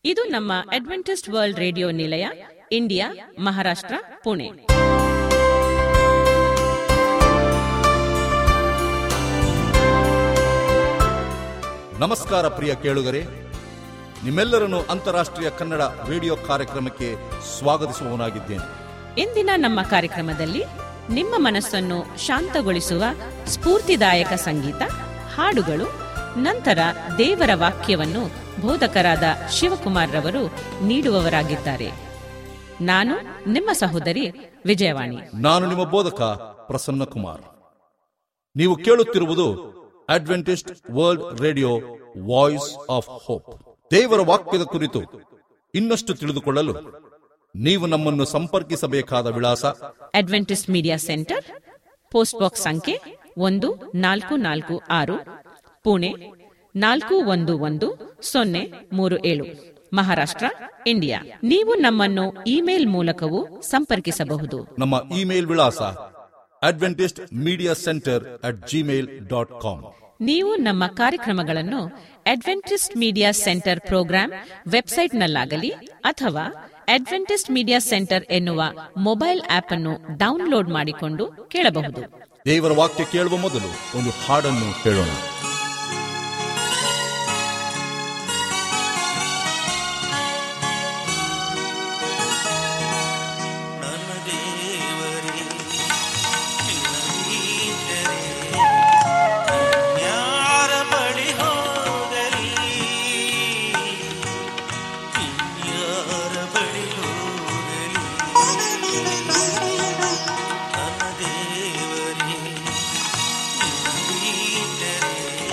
ಇದು ನಮ್ಮ Adventist world radio ನಿಲಯ ಇಂಡಿಯಾ ಮಹಾರಾಷ್ಟ್ರ ಪುಣೆ ನಮಸ್ಕಾರ ಪ್ರಿಯ ಕೇಳುಗರೆ ನಿಮ್ಮೆಲ್ಲರನ್ನು ಅಂತಾರಾಷ್ಟ್ರೀಯ ಕನ್ನಡ ರೇಡಿಯೋ ಕಾರ್ಯಕ್ರಮಕ್ಕೆ ಸ್ವಾಗತಿಸುವವನಾಗಿದ್ದೇನೆ ಇಂದಿನ ನಮ್ಮ ಕಾರ್ಯಕ್ರಮದಲ್ಲಿ ನಿಮ್ಮ ಮನಸ್ಸನ್ನು ಶಾಂತಗೊಳಿಸುವ ಸ್ಫೂರ್ತಿದಾಯಕ ಸಂಗೀತ ಹಾಡುಗಳು ನಂತರ ದೇವರ ವಾಕ್ಯವನ್ನು ಬೋಧಕರಾದ ಶಿವಕುಮಾರ್ ರವರು ನೀಡುವವರಾಗಿದ್ದಾರೆ ನಾನು ನಿಮ್ಮ ಸಹೋದರಿ ವಿಜಯವಾಣಿ ನಾನು ನಿಮ್ಮ ಬೋಧಕ ಪ್ರಸನ್ನ ಕುಮಾರ್ ನೀವು ಕೇಳುತ್ತಿರುವುದು Adventist world radio voice of hope ದೇವರ ವಾಕ್ಯದ ಕುರಿತು ಇನ್ನಷ್ಟು ತಿಳಿದುಕೊಳ್ಳಲು ನೀವು ನಮ್ಮನ್ನು ಸಂಪರ್ಕಿಸಬೇಕಾದ ವಿಳಾಸ Adventist media centre post box ಸಂಖ್ಯೆ ಒಂದು ನಾಲ್ಕು ನಾಲ್ಕು ಆರು ಪುಣೆ ನಾಲ್ಕು ಒಂದು ಒಂದು ಸೊನ್ನೆ ಮೂರು ಏಳು ಮಹಾರಾಷ್ಟ್ರ ಇಂಡಿಯಾ ನೀವು ನಮ್ಮನ್ನು ಇಮೇಲ್ ಮೂಲಕವೂ ಸಂಪರ್ಕಿಸಬಹುದು ನಮ್ಮ ಇಮೇಲ್ ವಿಳಾಸ Adventist media centre at Gmail dot com ನೀವು ನಮ್ಮ ಕಾರ್ಯಕ್ರಮಗಳನ್ನು ಅಡ್ವೆಂಟಿಸ್ಟ್ ಮೀಡಿಯಾ ಸೆಂಟರ್ ಪ್ರೋಗ್ರಾಂ ವೆಬ್ಸೈಟ್ನಲ್ಲಾಗಲಿ ಅಥವಾ ಅಡ್ವೆಂಟಿಸ್ಟ್ ಮೀಡಿಯಾ ಸೆಂಟರ್ ಎನ್ನುವ ಮೊಬೈಲ್ ಆಪ್ ಅನ್ನು ಡೌನ್ಲೋಡ್ ಮಾಡಿಕೊಂಡು ಕೇಳಬಹುದು ದೇವರ ವಾಕ್ಯ ಕೇಳುವ ಮೊದಲು ಒಂದು ಹಾಡನ್ನು ಕೇಳೋಣ ನನ್ನ ದೇವರೇ ನಿನ್ನೀತರೆ ಯಾರ ಬಳಿ ಹೋಗಲಿ ಯಾರ ಬಳಿ ಹೋಗಲಿ ನನ್ನ ದೇವರೇ ನಿನ್ನೀತರೆ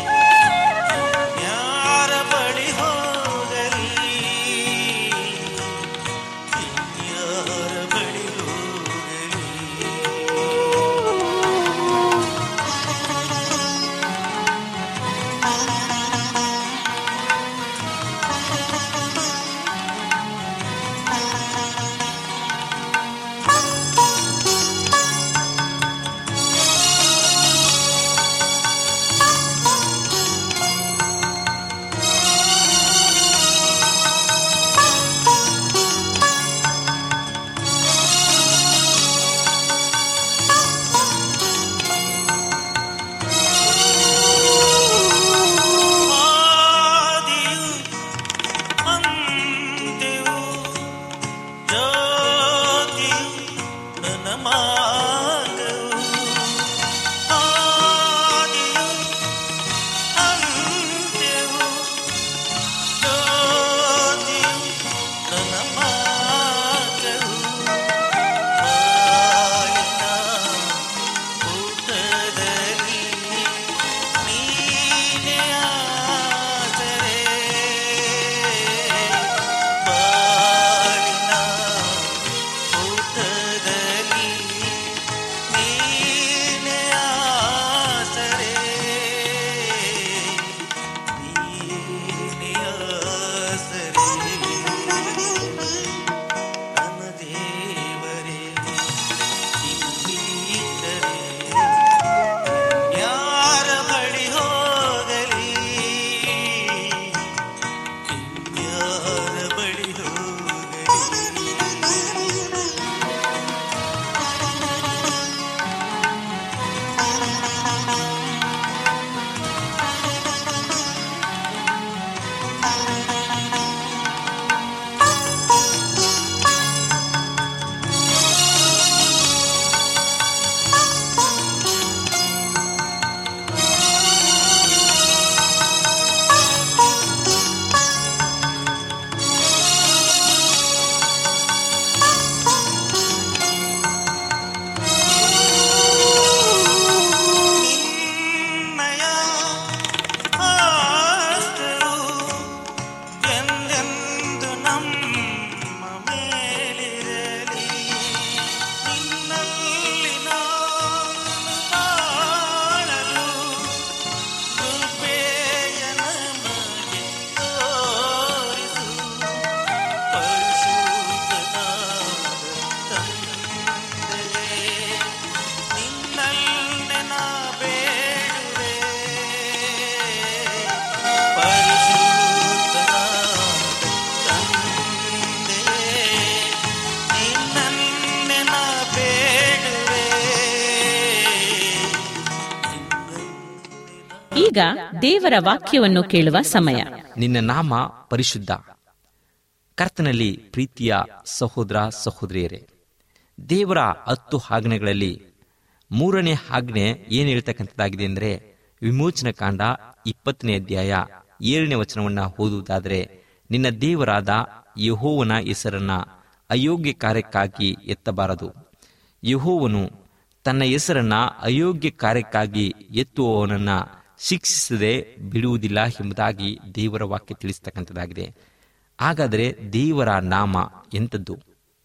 ಇದೀಗ ದೇವರ ವಾಕ್ಯವನ್ನು ಕೇಳುವ ಸಮಯ ನಿನ್ನ ನಾಮ ಪರಿಶುದ್ಧ ಕರ್ತನಲ್ಲಿ ಪ್ರೀತಿಯ ಸಹೋದರ ಸಹೋದರಿಯರೇ ದೇವರ ಹತ್ತು ಆಜ್ಞೆಗಳಲ್ಲಿ ಮೂರನೇ ಆಜ್ಞೆ ಏನು ಹೇಳ್ತಕ್ಕಂಥದ್ದಾಗಿದೆ ಅಂದರೆ ವಿಮೋಚನ ಕಾಂಡ ಇಪ್ಪತ್ತನೇ ಅಧ್ಯಾಯ ಏಳನೇ ವಚನವನ್ನ ಓದುವುದಾದರೆ ನಿನ್ನ ದೇವರಾದ ಯಹೋವನ ಹೆಸರನ್ನ ಅಯೋಗ್ಯ ಕಾರ್ಯಕ್ಕಾಗಿ ಎತ್ತಬಾರದು ಯಹೋವನು ತನ್ನ ಹೆಸರನ್ನ ಅಯೋಗ್ಯ ಕಾರ್ಯಕ್ಕಾಗಿ ಎತ್ತುವವನನ್ನ ಶಿಕ್ಷಿಸದೆ ಬಿಡುವುದಿಲ್ಲ ಎಂಬುದಾಗಿ ದೇವರ ವಾಕ್ಯ ತಿಳಿಸ್ತಕ್ಕಂಥದ್ದಾಗಿದೆ ಹಾಗಾದರೆ ದೇವರ ನಾಮ ಎಂಥದ್ದು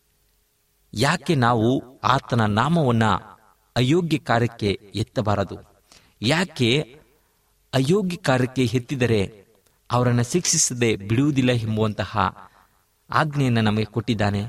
ಯಾಕೆ ನಾವು ಆತನ ನಾಮವನ್ನ ಅಯೋಗ್ಯ ಕಾರ್ಯಕ್ಕೆ ಎತ್ತಬಾರದು ಯಾಕೆ ಅಯೋಗ್ಯ ಕಾರ್ಯಕ್ಕೆ ಎತ್ತಿದರೆ ಅವರನ್ನು ಶಿಕ್ಷಿಸದೆ ಬಿಡುವುದಿಲ್ಲ ಎಂಬುವಂತಹ ಆಜ್ಞೆಯನ್ನು ನಮಗೆ ಕೊಟ್ಟಿದ್ದಾನೆ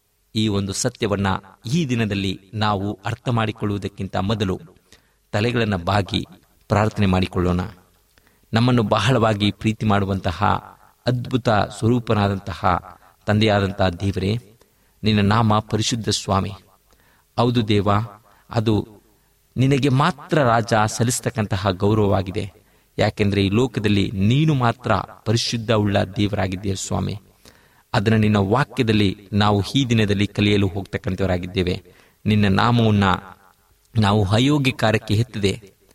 ಈ ಒಂದು ಸತ್ಯವನ್ನ ಈ ದಿನದಲ್ಲಿ ನಾವು ಅರ್ಥ ಮಾಡಿಕೊಳ್ಳುವುದಕ್ಕಿಂತ ಮೊದಲು ತಲೆಗಳನ್ನು ಬಾಗಿ ಪ್ರಾರ್ಥನೆ ಮಾಡಿಕೊಳ್ಳೋಣ ನಮ್ಮನ್ನು ಬಹಳವಾಗಿ ಪ್ರೀತಿ ಮಾಡುವಂತಹ ಅದ್ಭುತ ಸ್ವರೂಪನಾದಂತಹ ತಂದೆಯಾದಂತಹ ದೇವರೇ ನಿನ್ನ ನಾಮ ಪರಿಶುದ್ಧ ಸ್ವಾಮಿ ಹೌದು ದೇವ ಅದು ನಿನಗೆ ಮಾತ್ರ ರಾಜ ಸಲ್ಲಿಸ್ತಕ್ಕಂತಹ ಗೌರವವಾಗಿದೆ ಯಾಕೆಂದ್ರೆ ಈ ಲೋಕದಲ್ಲಿ ನೀನು ಮಾತ್ರ ಪರಿಶುದ್ಧ ಉಳ್ಳ ದೇವರಾಗಿದ್ದೀಯ ಸ್ವಾಮಿ ಅದನ್ನು ನಿನ್ನ ವಾಕ್ಯದಲ್ಲಿ ನಾವು ಈ ದಿನದಲ್ಲಿ ಕಲಿಯಲು ಹೋಗ್ತಕ್ಕಂಥವರಾಗಿದ್ದೇವೆ ನಿನ್ನ ನಾಮವನ್ನ ನಾವು ಅಯೋಗ್ಯ ಕಾರ್ಯಕ್ಕೆ ಎತ್ತದೆ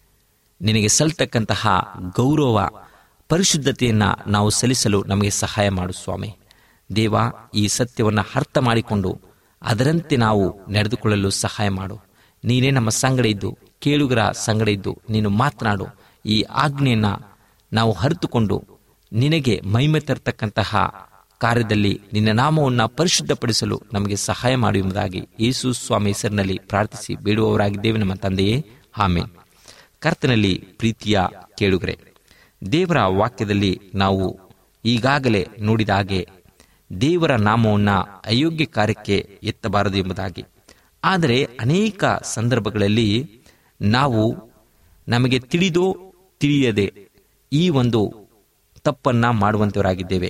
ನಿನಗೆ ಸಲ್ತಕ್ಕಂತಹ ಗೌರವ ಪರಿಶುದ್ಧತೆಯನ್ನ ನಾವು ಸಲ್ಲಿಸಲು ನಮಗೆ ಸಹಾಯ ಮಾಡು ಸ್ವಾಮಿ ದೇವ ಈ ಸತ್ಯವನ್ನು ಅರ್ಥ ಮಾಡಿಕೊಂಡು ಅದರಂತೆ ನಾವು ನಡೆದುಕೊಳ್ಳಲು ಸಹಾಯ ಮಾಡು ನೀನೇ ನಮ್ಮ ಸಂಗಡ ಇದ್ದು ಕೇಳುಗರ ಸಂಗಡ ಇದ್ದು ನೀನು ಮಾತನಾಡು ಈ ಆಜ್ಞೆಯನ್ನ ನಾವು ಹರಿತುಕೊಂಡು ನಿನಗೆ ಮಹಿಮೆ ತರತಕ್ಕಂತಹ ಕಾರ್ಯದಲ್ಲಿ ನಿನ್ನ ನಾಮವನ್ನು ಪರಿಶುದ್ಧಪಡಿಸಲು ನಮಗೆ ಸಹಾಯ ಮಾಡು ಎಂಬುದಾಗಿ ಯೇಸು ಸ್ವಾಮಿ ಹೆಸರಿನಲ್ಲಿ ಪ್ರಾರ್ಥಿಸಿ ಬೇಡುವವರಾಗಿದ್ದೇವೆ ನಮ್ಮ ತಂದೆಯೇ ಆಮೇನ್ ಕರ್ತನಲ್ಲಿ ಪ್ರೀತಿಯ ಕೇಳುಗರೆ ದೇವರ ವಾಕ್ಯದಲ್ಲಿ ನಾವು ಈಗಾಗಲೇ ನೋಡಿದ ಹಾಗೆ ದೇವರ ನಾಮವನ್ನ ಅಯೋಗ್ಯ ಕಾರ್ಯಕ್ಕೆ ಎತ್ತಬಾರದು ಎಂಬುದಾಗಿ ಆದರೆ ಅನೇಕ ಸಂದರ್ಭಗಳಲ್ಲಿ ನಾವು ನಮಗೆ ತಿಳಿದೋ ತಿಳಿಯದೆ ಈ ಒಂದು ತಪ್ಪನ್ನ ಮಾಡುವಂತವರಾಗಿದ್ದೇವೆ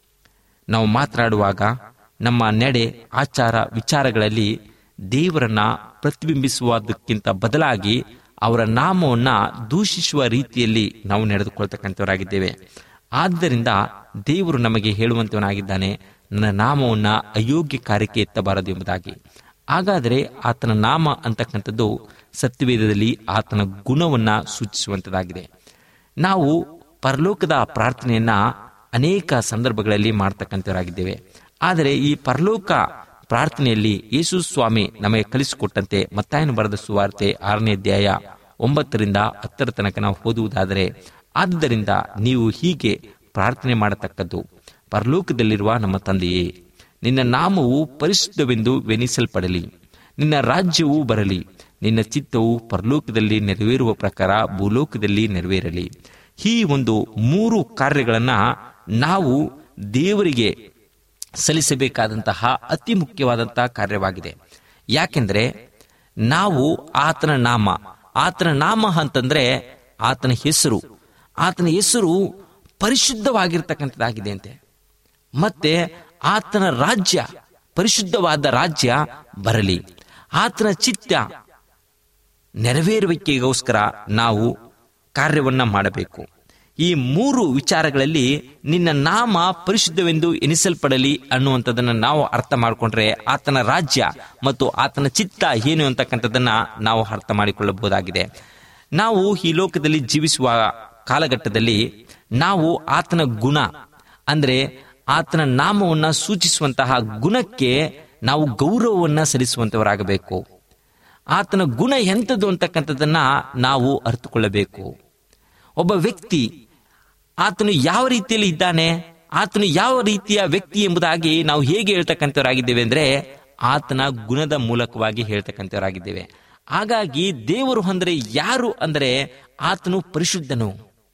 ನಾವು ಮಾತನಾಡುವಾಗ ನಮ್ಮ ನಡೆ ಆಚಾರ ವಿಚಾರಗಳಲ್ಲಿ ದೇವರನ್ನ ಪ್ರತಿಬಿಂಬಿಸುವುದಕ್ಕಿಂತ ಬದಲಾಗಿ ಅವರ ನಾಮವನ್ನ ದೂಷಿಸುವ ರೀತಿಯಲ್ಲಿ ನಾವು ನಡೆದುಕೊಳ್ತಕ್ಕಂಥವರಾಗಿದ್ದೇವೆ ಆದ್ದರಿಂದ ದೇವರು ನಮಗೆ ಹೇಳುವಂತವನಾಗಿದ್ದಾನೆ ನನ್ನ ನಾಮವನ್ನ ಅಯೋಗ್ಯ ಕಾರ್ಯಕ್ಕೆ ಎತ್ತಬಾರದು ಎಂಬುದಾಗಿ ಹಾಗಾದರೆ ಆತನ ನಾಮ ಅಂತಕ್ಕಂಥದ್ದು ಸತ್ಯವೇದದಲ್ಲಿ ಆತನ ಗುಣವನ್ನ ಸೂಚಿಸುವಂತದಾಗಿದೆ ನಾವು ಪರಲೋಕದ ಪ್ರಾರ್ಥನೆಯನ್ನ ಅನೇಕ ಸಂದರ್ಭಗಳಲ್ಲಿ ಮಾಡ್ತಕ್ಕಂಥವರಾಗಿದ್ದೇವೆ ಆದರೆ ಈ ಪರಲೋಕ ಪ್ರಾರ್ಥನೆಯಲ್ಲಿ ಯೇಸು ಸ್ವಾಮಿ ನಮಗೆ ಕಲಿಸಿಕೊಟ್ಟಂತೆ ಮತ್ತಾಯನು ಬರೆದ ಸುವಾರ್ತೆ ಆರನೇ ಅಧ್ಯಾಯ ಒಂಬತ್ತರಿಂದ ಹತ್ತರ ತನಕ ನಾವು ಓದುವುದಾದರೆ ಆದ್ದರಿಂದ ನೀವು ಹೀಗೆ ಪ್ರಾರ್ಥನೆ ಮಾಡತಕ್ಕದ್ದು ಪರಲೋಕದಲ್ಲಿರುವ ನಮ್ಮ ತಂದೆಯೇ ನಿನ್ನ ನಾಮವು ಪರಿಶುದ್ಧವೆಂದು ವೆನಿಸಲ್ಪಡಲಿ ನಿನ್ನ ರಾಜ್ಯವೂ ಬರಲಿ ನಿನ್ನ ಚಿತ್ತವು ಪರಲೋಕದಲ್ಲಿ ನೆರವೇರುವ ಪ್ರಕಾರ ಭೂಲೋಕದಲ್ಲಿ ನೆರವೇರಲಿ ಈ ಒಂದು ಮೂರು ಕಾರ್ಯಗಳನ್ನ ನಾವು ದೇವರಿಗೆ ಸಲ್ಲಿಸಬೇಕಾದಂತಹ ಅತಿ ಮುಖ್ಯವಾದಂತಹ ಕಾರ್ಯವಾಗಿದೆ ಯಾಕೆಂದ್ರೆ ನಾವು ಆತನ ನಾಮ ಆತನ ನಾಮ ಅಂತಂದ್ರೆ ಆತನ ಹೆಸರು ಆತನ ಹೆಸರು ಪರಿಶುದ್ಧವಾಗಿರ್ತಕ್ಕಂಥದ್ದಾಗಿದೆ ಅಂತೆ ಮತ್ತೆ ಆತನ ರಾಜ್ಯ ಪರಿಶುದ್ಧವಾದ ರಾಜ್ಯ ಬರಲಿ ಆತನ ಚಿತ್ತ ನೆರವೇರುವಿಕೆಗೋಸ್ಕರ ನಾವು ಕಾರ್ಯವನ್ನ ಮಾಡಬೇಕು ಈ ಮೂರು ವಿಚಾರಗಳಲ್ಲಿ ನಿನ್ನ ನಾಮ ಪರಿಶುದ್ಧವೆಂದು ಎನಿಸಲ್ಪಡಲಿ ಅನ್ನುವಂಥದ್ದನ್ನ ನಾವು ಅರ್ಥ ಮಾಡಿಕೊಂಡ್ರೆ ಆತನ ರಾಜ್ಯ ಮತ್ತು ಆತನ ಚಿತ್ತ ಏನು ಅಂತಕ್ಕಂಥದ್ದನ್ನ ನಾವು ಅರ್ಥ ಮಾಡಿಕೊಳ್ಳಬಹುದಾಗಿದೆ ನಾವು ಈ ಲೋಕದಲ್ಲಿ ಜೀವಿಸುವ ಕಾಲಘಟ್ಟದಲ್ಲಿ ನಾವು ಆತನ ಗುಣ ಅಂದ್ರೆ ಆತನ ನಾಮವನ್ನ ಸೂಚಿಸುವಂತಹ ಗುಣಕ್ಕೆ ನಾವು ಗೌರವವನ್ನ ಸಲ್ಲಿಸುವಂತವರಾಗಬೇಕು ಆತನ ಗುಣ ಎಂಥದ್ದು ಅಂತಕ್ಕಂಥದ್ದನ್ನ ನಾವು ಅರ್ಥಕೊಳ್ಳಬೇಕು ಒಬ್ಬ ವ್ಯಕ್ತಿ ಆತನು ಯಾವ ರೀತಿಯಲ್ಲಿ ಇದ್ದಾನೆ ಆತನು ಯಾವ ರೀತಿಯ ವ್ಯಕ್ತಿ ಎಂಬುದಾಗಿ ನಾವು ಹೇಗೆ ಹೇಳ್ತಕ್ಕಂಥವರಾಗಿದ್ದೇವೆ ಅಂದ್ರೆ ಆತನ ಗುಣದ ಮೂಲಕವಾಗಿ ಹೇಳ್ತಕ್ಕಂಥವರಾಗಿದ್ದೇವೆ ಹಾಗಾಗಿ ದೇವರು ಅಂದ್ರೆ ಯಾರು ಅಂದ್ರೆ ಆತನು ಪರಿಶುದ್ಧನು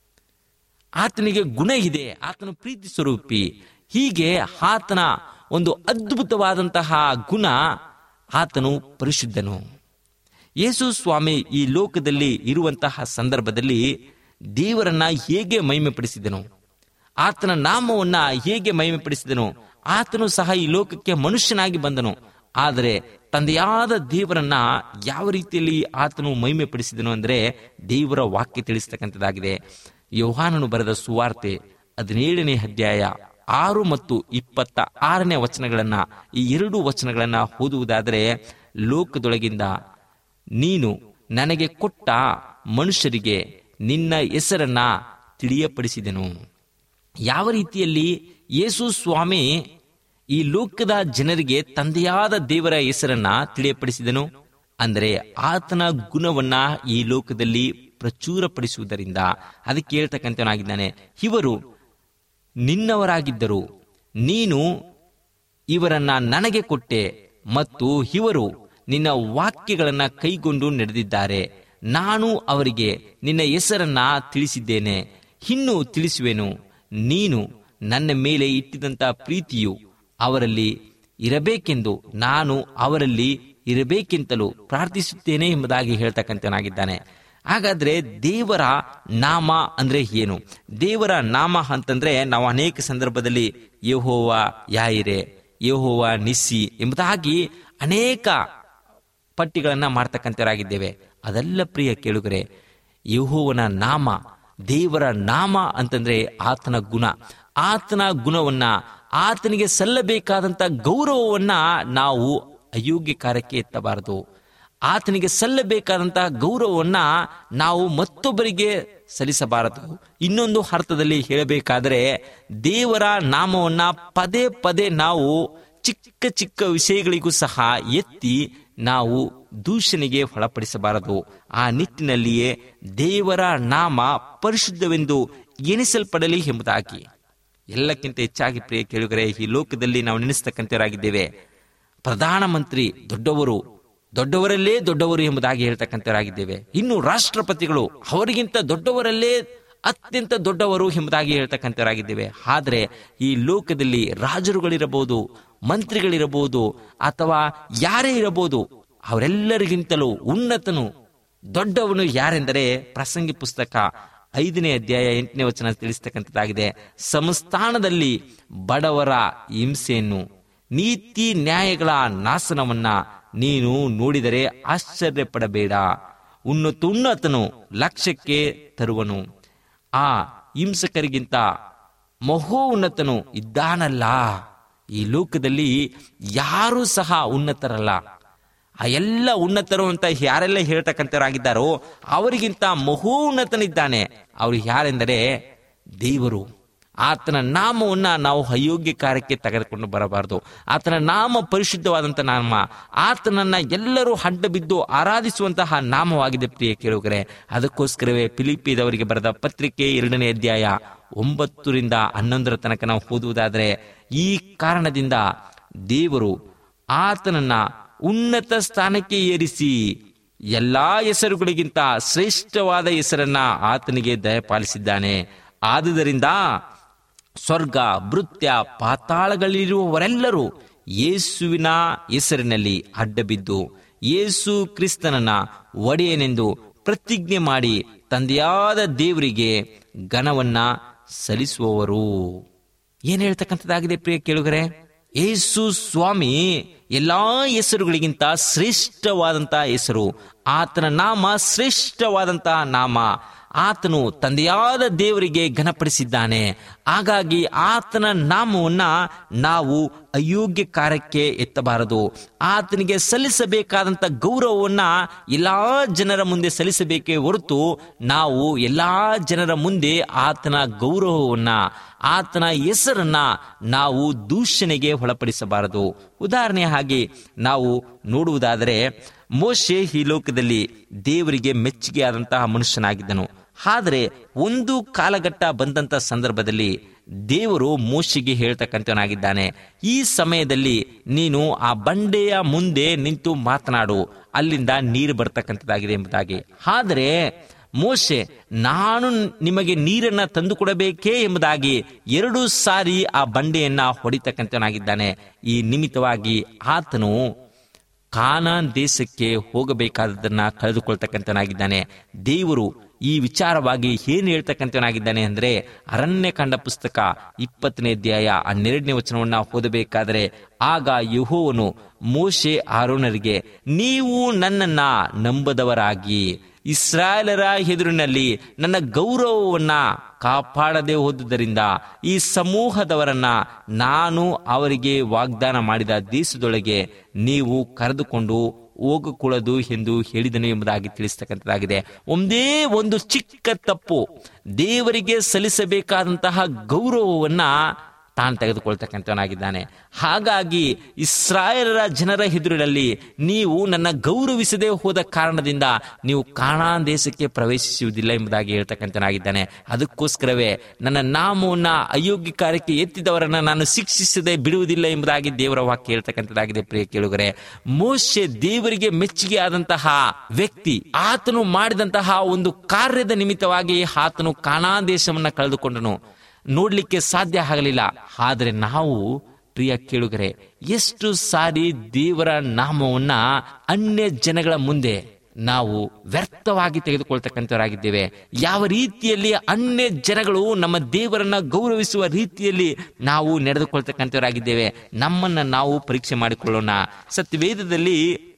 ಆತನಿಗೆ ಗುಣ ಇದೆ ಆತನು ಪ್ರೀತಿ ಸ್ವರೂಪಿ ಹೀಗೆ ಆತನ ಒಂದು ಅದ್ಭುತವಾದಂತಹ ಗುಣ ಆತನು ಪರಿಶುದ್ಧನು ಯೇಸು ಸ್ವಾಮಿ ಈ ಲೋಕದಲ್ಲಿ ಇರುವಂತಹ ಸಂದರ್ಭದಲ್ಲಿ ದೇವರನ್ನ ಹೇಗೆ ಮಹಿಮೆಪಡಿಸಿದನು ಆತನ ನಾಮವನ್ನ ಹೇಗೆ ಮಹಿಮೆಪಡಿಸಿದನು ಆತನು ಸಹ ಈ ಲೋಕಕ್ಕೆ ಮನುಷ್ಯನಾಗಿ ಬಂದನು ಆದರೆ ತಂದೆಯಾದ ದೇವರನ್ನ ಯಾವ ರೀತಿಯಲ್ಲಿ ಆತನು ಮಹಿಮೆಪಡಿಸಿದನು ಅಂದ್ರೆ ದೇವರ ವಾಕ್ಯ ತಿಳಿಸ್ತಕ್ಕಂಥದ್ದಾಗಿದೆ ಯೋಹಾನನು ಬರೆದ ಸುವಾರ್ತೆ ಹದಿನೇಳನೇ ಅಧ್ಯಾಯ ಆರು ಮತ್ತು ಇಪ್ಪತ್ತ ಆರನೇ ವಚನಗಳನ್ನ ಈ ಎರಡು ವಚನಗಳನ್ನ ಓದುವುದಾದರೆ ಲೋಕದೊಳಗಿಂದ ನೀನು ನನಗೆ ಕೊಟ್ಟ ಮನುಷ್ಯರಿಗೆ ನಿನ್ನ ಹೆಸರನ್ನ ತಿಳಿಯಪಡಿಸಿದೆನು ಯಾವ ರೀತಿಯಲ್ಲಿ ಯೇಸು ಸ್ವಾಮಿ ಈ ಲೋಕದ ಜನರಿಗೆ ತಂದೆಯಾದ ದೇವರ ಹೆಸರನ್ನ ತಿಳಿಯಪಡಿಸಿದನು ಅಂದರೆ ಆತನ ಗುಣವನ್ನ ಈ ಲೋಕದಲ್ಲಿ ಪ್ರಚುರಪಡಿಸುವುದರಿಂದ ಅದಕ್ಕೆ ಹೇಳ್ತಕ್ಕಂಥವನಾಗಿದ್ದಾನೆ ಇವರು ನಿನ್ನವರಾಗಿದ್ದರು ನೀನು ಇವರನ್ನ ನನಗೆ ಕೊಟ್ಟೆ ಮತ್ತು ಇವರು ನಿನ್ನ ವಾಕ್ಯಗಳನ್ನ ಕೈಗೊಂಡು ನಡೆದಿದ್ದಾರೆ ನಾನು ಅವರಿಗೆ ನಿನ್ನ ಹೆಸರನ್ನ ತಿಳಿಸಿದ್ದೇನೆ ಇನ್ನು ತಿಳಿಸುವೆನು ನೀನು ನನ್ನ ಮೇಲೆ ಇಟ್ಟಿದಂತ ಪ್ರೀತಿಯು ಅವರಲ್ಲಿ ಇರಬೇಕೆಂದು ನಾನು ಅವರಲ್ಲಿ ಇರಬೇಕೆಂತಲೂ ಪ್ರಾರ್ಥಿಸುತ್ತೇನೆ ಎಂಬುದಾಗಿ ಹೇಳ್ತಕ್ಕಂಥನಾಗಿದ್ದಾನೆ ಹಾಗಾದ್ರೆ ದೇವರ ನಾಮ ಅಂದ್ರೆ ಏನು ದೇವರ ನಾಮ ಅಂತಂದ್ರೆ ನಾವು ಅನೇಕ ಸಂದರ್ಭದಲ್ಲಿ ಯಹೋವ ಯಾಯಿರೆ ಯಹೋವ ನಿಸ್ಸಿ ಎಂಬುದಾಗಿ ಅನೇಕ ಪಟ್ಟಿಗಳನ್ನ ಮಾಡ್ತಕ್ಕಂಥವರಾಗಿದ್ದೇವೆ ಅದೆಲ್ಲ ಪ್ರಿಯ ಕೇಳುಗರೆ ಯಹೋವನ ನಾಮ ದೇವರ ನಾಮ ಅಂತಂದ್ರೆ ಆತನ ಗುಣ ಆತನ ಗುಣವನ್ನ ಆತನಿಗೆ ಸಲ್ಲಬೇಕಾದಂತ ಗೌರವವನ್ನ ನಾವು ಅಯೋಗ್ಯ ಕಾರ್ಯಕ್ಕೆ ಎತ್ತಬಾರದು ಆತನಿಗೆ ಸಲ್ಲಬೇಕಾದಂತಹ ಗೌರವವನ್ನ ನಾವು ಮತ್ತೊಬ್ಬರಿಗೆ ಸಲ್ಲಿಸಬಾರದು ಇನ್ನೊಂದು ಅರ್ಥದಲ್ಲಿ ಹೇಳಬೇಕಾದರೆ ದೇವರ ನಾಮವನ್ನ ಪದೇ ಪದೇ ನಾವು ಚಿಕ್ಕ ಚಿಕ್ಕ ವಿಷಯಗಳಿಗೂ ಸಹ ಎತ್ತಿ ನಾವು ದೂಷಣೆಗೆ ಒಳಪಡಿಸಬಾರದು ಆ ನಿಟ್ಟಿನಲ್ಲಿಯೇ ದೇವರ ನಾಮ ಪರಿಶುದ್ಧವೆಂದು ಎನಿಸಲ್ಪಡಲಿ ಎಂಬುದಾಗಿ ಎಲ್ಲಕ್ಕಿಂತ ಹೆಚ್ಚಾಗಿ ಪ್ರಿಯ ಕೇಳುಗರೆ ಈ ಲೋಕದಲ್ಲಿ ನಾವು ನೆನೆಸ್ತಕ್ಕಂಥವರಾಗಿದ್ದೇವೆ ಪ್ರಧಾನಮಂತ್ರಿ ದೊಡ್ಡವರು ದೊಡ್ಡವರಲ್ಲೇ ದೊಡ್ಡವರು ಎಂಬುದಾಗಿ ಹೇಳ್ತಕ್ಕಂಥವರಾಗಿದ್ದೇವೆ ಇನ್ನು ರಾಷ್ಟ್ರಪತಿಗಳು ಅವರಿಗಿಂತ ದೊಡ್ಡವರಲ್ಲೇ ಅತ್ಯಂತ ದೊಡ್ಡವರು ಎಂಬುದಾಗಿ ಹೇಳ್ತಕ್ಕಂಥವರಾಗಿದ್ದೇವೆ ಆದರೆ ಈ ಲೋಕದಲ್ಲಿ ರಾಜರುಗಳಿರಬಹುದು ಮಂತ್ರಿಗಳಿರಬಹುದು ಅಥವಾ ಯಾರೇ ಇರಬಹುದು ಅವರೆಲ್ಲರಿಗಿಂತಲೂ ಉನ್ನತನು ದೊಡ್ಡವನು ಯಾರೆಂದರೆ ಪ್ರಸಂಗಿ ಪುಸ್ತಕ ಐದನೇ ಅಧ್ಯಾಯ ಎಂಟನೇ ವಚನ ತಿಳಿಸ್ತಕ್ಕಂಥದ್ದಾಗಿದೆ ಸಂಸ್ಥಾನದಲ್ಲಿ ಬಡವರ ಹಿಂಸೆಯನ್ನು ನೀತಿ ನ್ಯಾಯಗಳ ನಾಶನವನ್ನ ನೀನು ನೋಡಿದರೆ ಆಶ್ಚರ್ಯ ಪಡಬೇಡ ಉನ್ನತ ಉನ್ನತನು ಲಕ್ಷ್ಯಕ್ಕೆ ತರುವನು ಆ ಹಿಂಸಕರಿಗಿಂತ ಮಹೋನ್ನತನು ಇದ್ದಾನಲ್ಲ ಈ ಲೋಕದಲ್ಲಿ ಯಾರೂ ಸಹ ಉನ್ನತರಲ್ಲ ಆ ಎಲ್ಲ ಉನ್ನತರು ಅಂತ ಯಾರೆಲ್ಲ ಹೇಳ್ತಕ್ಕಂಥವರಾಗಿದ್ದಾರೋ ಅವರಿಗಿಂತ ಮಹೋನ್ನತನಿದ್ದಾನೆ ಅವರು ಯಾರೆಂದರೆ ದೇವರು ಆತನ ನಾಮವನ್ನ ನಾವು ಅಯೋಗ್ಯ ಕಾರ್ಯಕ್ಕೆ ತೆಗೆದುಕೊಂಡು ಬರಬಾರದು ಆತನ ನಾಮ ಪರಿಶುದ್ಧವಾದಂತ ನಾಮ ಆತನನ್ನ ಎಲ್ಲರೂ ಅಡ್ಡ ಬಿದ್ದು ಆರಾಧಿಸುವಂತಹ ನಾಮವಾಗಿದೆ ಪ್ರಿಯ ಕೇಳುಗರೆ ಅದಕ್ಕೋಸ್ಕರವೇ ಫಿಲಿಪಿದವರಿಗೆ ಬರೆದ ಪತ್ರಿಕೆ ಎರಡನೇ ಅಧ್ಯಾಯ ಒಂಬತ್ತರಿಂದ ಹನ್ನೊಂದರ ತನಕ ನಾವು ಓದುವುದಾದರೆ ಈ ಕಾರಣದಿಂದ ದೇವರು ಆತನನ್ನ ಉನ್ನತ ಸ್ಥಾನಕ್ಕೆ ಏರಿಸಿ ಎಲ್ಲಾ ಹೆಸರುಗಳಿಗಿಂತ ಶ್ರೇಷ್ಠವಾದ ಹೆಸರನ್ನ ಆತನಿಗೆ ದಯಪಾಲಿಸಿದ್ದಾನೆ ಆದುದರಿಂದ ಸ್ವರ್ಗ ಭೃತ್ಯ ಪಾತಾಳಗಳಲ್ಲಿರುವವರೆಲ್ಲರೂ ಯೇಸುವಿನ ಹೆಸರಿನಲ್ಲಿ ಅಡ್ಡಬಿದ್ದು ಯೇಸು ಕ್ರಿಸ್ತನನ್ನ ಒಡೆಯನೆಂದು ಪ್ರತಿಜ್ಞೆ ಮಾಡಿ ತಂದೆಯಾದ ದೇವರಿಗೆ ಘನವನ್ನ ಸಲ್ಲಿಸುವವರು ಏನ್ ಹೇಳ್ತಕ್ಕಂಥದ್ದಾಗಿದೆ ಪ್ರಿಯ ಕೇಳುಗರೆ ಯೇಸು ಸ್ವಾಮಿ ಎಲ್ಲಾ ಹೆಸರುಗಳಿಗಿಂತ ಶ್ರೇಷ್ಠವಾದಂತಹ ಹೆಸರು ಆತನ ನಾಮ ಶ್ರೇಷ್ಠವಾದಂತಹ ನಾಮ ಆತನು ತಂದೆಯಾದ ದೇವರಿಗೆ ಘನಪಡಿಸಿದ್ದಾನೆ ಹಾಗಾಗಿ ಆತನ ನಾಮವನ್ನ ನಾವು ಅಯೋಗ್ಯ ಕಾರ್ಯಕ್ಕೆ ಎತ್ತಬಾರದು ಆತನಿಗೆ ಸಲ್ಲಿಸಬೇಕಾದಂತ ಗೌರವವನ್ನ ಎಲ್ಲಾ ಜನರ ಮುಂದೆ ಸಲ್ಲಿಸಬೇಕೇ ಹೊರತು ನಾವು ಎಲ್ಲಾ ಜನರ ಮುಂದೆ ಆತನ ಗೌರವವನ್ನ ಆತನ ಹೆಸರನ್ನ ನಾವು ದೂಷಣೆಗೆ ಒಳಪಡಿಸಬಾರದು ಉದಾಹರಣೆ ಹಾಗೆ ನಾವು ನೋಡುವುದಾದರೆ ಮೋಶೆ ಈ ಲೋಕದಲ್ಲಿ ದೇವರಿಗೆ ಮೆಚ್ಚುಗೆ ಆದಂತಹ ಮನುಷ್ಯನಾಗಿದ್ದನು ಆದರೆ ಒಂದು ಕಾಲಘಟ್ಟ ಬಂದಂತ ಸಂದರ್ಭದಲ್ಲಿ ದೇವರು ಮೋಶಿಗೆ ಹೇಳ್ತಕ್ಕಂಥವನಾಗಿದ್ದಾನೆ ಈ ಸಮಯದಲ್ಲಿ ನೀನು ಆ ಬಂಡೆಯ ಮುಂದೆ ನಿಂತು ಮಾತನಾಡು ಅಲ್ಲಿಂದ ನೀರು ಬರ್ತಕ್ಕಂಥದ್ದಾಗಿದೆ ಎಂಬುದಾಗಿ ಆದರೆ ಮೋಶೆ ನಾನು ನಿಮಗೆ ನೀರನ್ನ ತಂದು ಕೊಡಬೇಕೇ ಎಂಬುದಾಗಿ ಎರಡು ಸಾರಿ ಆ ಬಂಡೆಯನ್ನ ಹೊಡಿತಕ್ಕಂಥವನಾಗಿದ್ದಾನೆ ಈ ನಿಮಿತ್ತವಾಗಿ ಆತನು ಕಾನಾನ್ ದೇಶಕ್ಕೆ ಹೋಗಬೇಕಾದದನ್ನ ಕಳೆದುಕೊಳ್ತಕ್ಕಂಥನಾಗಿದ್ದಾನೆ ದೇವರು ಈ ವಿಚಾರವಾಗಿ ಏನು ಹೇಳ್ತಕ್ಕಂಥವನಾಗಿದ್ದಾನೆ ಅಂದ್ರೆ ಅರಣ್ಯಕಾಂಡ ಪುಸ್ತಕ ಇಪ್ಪತ್ತನೇ ಅಧ್ಯಾಯ ಹನ್ನೆರಡನೇ ವಚನವನ್ನ ಓದಬೇಕಾದರೆ ಆಗ ಯಹೋವನು ಮೋಶೆ ಆರೋನರಿಗೆ ನೀವು ನನ್ನನ್ನ ನಂಬದವರಾಗಿ ಇಸ್ರಾಯೇಲರ ಎದುರಿನಲ್ಲಿ ನನ್ನ ಗೌರವವನ್ನ ಕಾಪಾಡದೆ ಹೋದುದರಿಂದ ಈ ಸಮೂಹದವರನ್ನ ನಾನು ಅವರಿಗೆ ವಾಗ್ದಾನ ಮಾಡಿದ ದೇಶದೊಳಗೆ ನೀವು ಕರೆದುಕೊಂಡು ಹೋಗಕೂಡದು ಎಂದು ಹೇಳಿದನು ಎಂಬುದಾಗಿ ತಿಳಿಸ್ತಕ್ಕಂಥದ್ದಾಗಿದೆ ಒಂದೇ ಒಂದು ಚಿಕ್ಕ ತಪ್ಪು ದೇವರಿಗೆ ಸಲ್ಲಿಸಬೇಕಾದಂತಹ ಗೌರವವನ್ನ ತಾನು ತೆಗೆದುಕೊಳ್ತಕ್ಕಂಥವನಾಗಿದ್ದಾನೆ ಹಾಗಾಗಿ ಇಸ್ರಾಯೇಲರ ಜನರ ಎದುರಿನಲ್ಲಿ ನೀವು ನನ್ನ ಗೌರವಿಸದೆ ಹೋದ ಕಾರಣದಿಂದ ನೀವು ಕಾಣಾನ್ ದೇಶಕ್ಕೆ ಪ್ರವೇಶಿಸುವುದಿಲ್ಲ ಎಂಬುದಾಗಿ ಹೇಳ್ತಕ್ಕಂಥನಾಗಿದ್ದಾನೆ ಅದಕ್ಕೋಸ್ಕರವೇ ನನ್ನ ನಾಮವನ್ನ ಅಯೋಗ್ಯ ಕಾರ್ಯಕ್ಕೆ ಎತ್ತಿದವರನ್ನ ನಾನು ಶಿಕ್ಷಿಸದೆ ಬಿಡುವುದಿಲ್ಲ ಎಂಬುದಾಗಿ ದೇವರ ವಾಕ್ಯ ಹೇಳ್ತಕ್ಕಂಥದ್ದಾಗಿದೆ ಪ್ರಿಯ ಕೇಳುಗರೆ ಮೋಶೆ ದೇವರಿಗೆ ಮೆಚ್ಚುಗೆ ಆದಂತಹ ವ್ಯಕ್ತಿ ಆತನು ಮಾಡಿದಂತಹ ಒಂದು ಕಾರ್ಯದ ನಿಮಿತ್ತವಾಗಿ ಆತನು ಕಾಣಾನ್ ದೇಶವನ್ನ ಕಳೆದುಕೊಂಡನು ನೋಡ್ಲಿಕ್ಕೆ ಸಾಧ್ಯ ಆಗಲಿಲ್ಲ ಆದರೆ ನಾವು ಪ್ರಿಯ ಕೇಳುಗರೆ ಎಷ್ಟು ಸಾರಿ ದೇವರ ನಾಮವನ್ನ ಅನ್ಯ ಜನಗಳ ಮುಂದೆ ನಾವು ವ್ಯರ್ಥವಾಗಿ ತೆಗೆದುಕೊಳ್ತಕ್ಕಂಥವರಾಗಿದ್ದೇವೆ ಯಾವ ರೀತಿಯಲ್ಲಿ ಅನ್ಯ ಜನಗಳು ನಮ್ಮ ದೇವರನ್ನ ಗೌರವಿಸುವ ರೀತಿಯಲ್ಲಿ ನಾವು ನಡೆದುಕೊಳ್ತಕ್ಕಂಥವರಾಗಿದ್ದೇವೆ ನಮ್ಮನ್ನ ನಾವು ಪರೀಕ್ಷೆ ಮಾಡಿಕೊಳ್ಳೋಣ ಸತ್ಯವೇದದಲ್ಲಿ